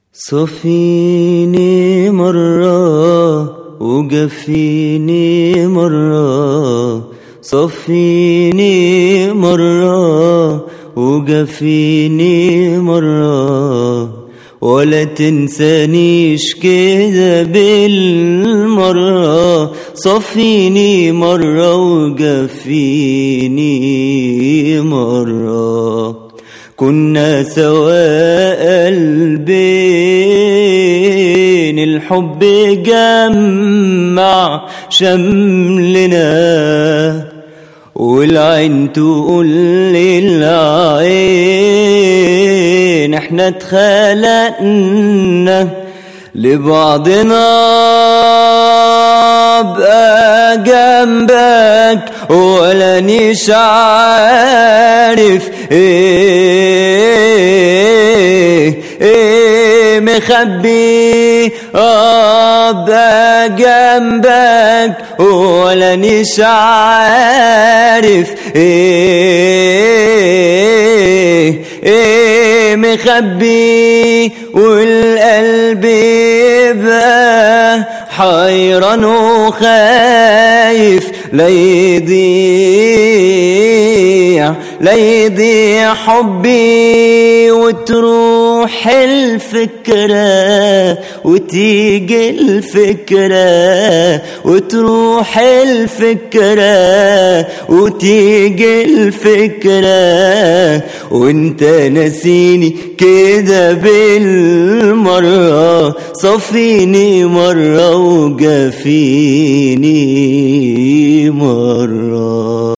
صفيني مرة وقفيني مرة صفيني مرة وقفيني مرة ولا تنسانيش كذا بالمرة صفيني مرة وقفيني مرة كنا سواء البين الحب جمع شملنا والعين تقول للعين احنا اتخلقنا لبعضنا ابقى جنبك ولا نيش عارف ايه ايه مخبي ابقى جنبك ولا نيش عارف ايه ايه مخبي والقلب يبقى حيران وخايف لا يضيع لا يضيع حبي وتروح الفكرة وتيجي الفكرة وتروح الفكرة وتيجي الفكرة وانت نسيني كده بالمرة صفيني مرة وجفيني مرة